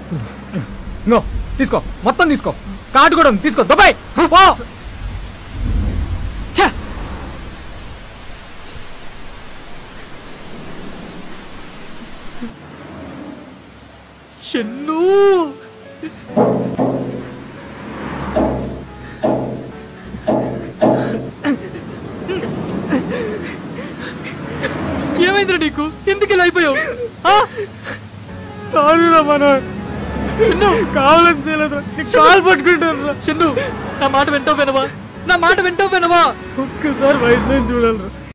No తీసుకో మొత్తం తీసుకో కార్డు కూడా ఉంది తీసుకో దుబాయ్ పో ఛ! షన్ను ఏమైందిరా నీకు ఎందుకు ఇలా అయిపోయావు ఆ? సారీ రా మనోహర్ షన్ను కావాలని చేయలేదు కాలు పట్టుకుంటాను రా షన్ను నా మాట వింటావు వినవా నా మాట వింటావు వినవా ఒక్కసారి వైష్ణవి చూడాలి రా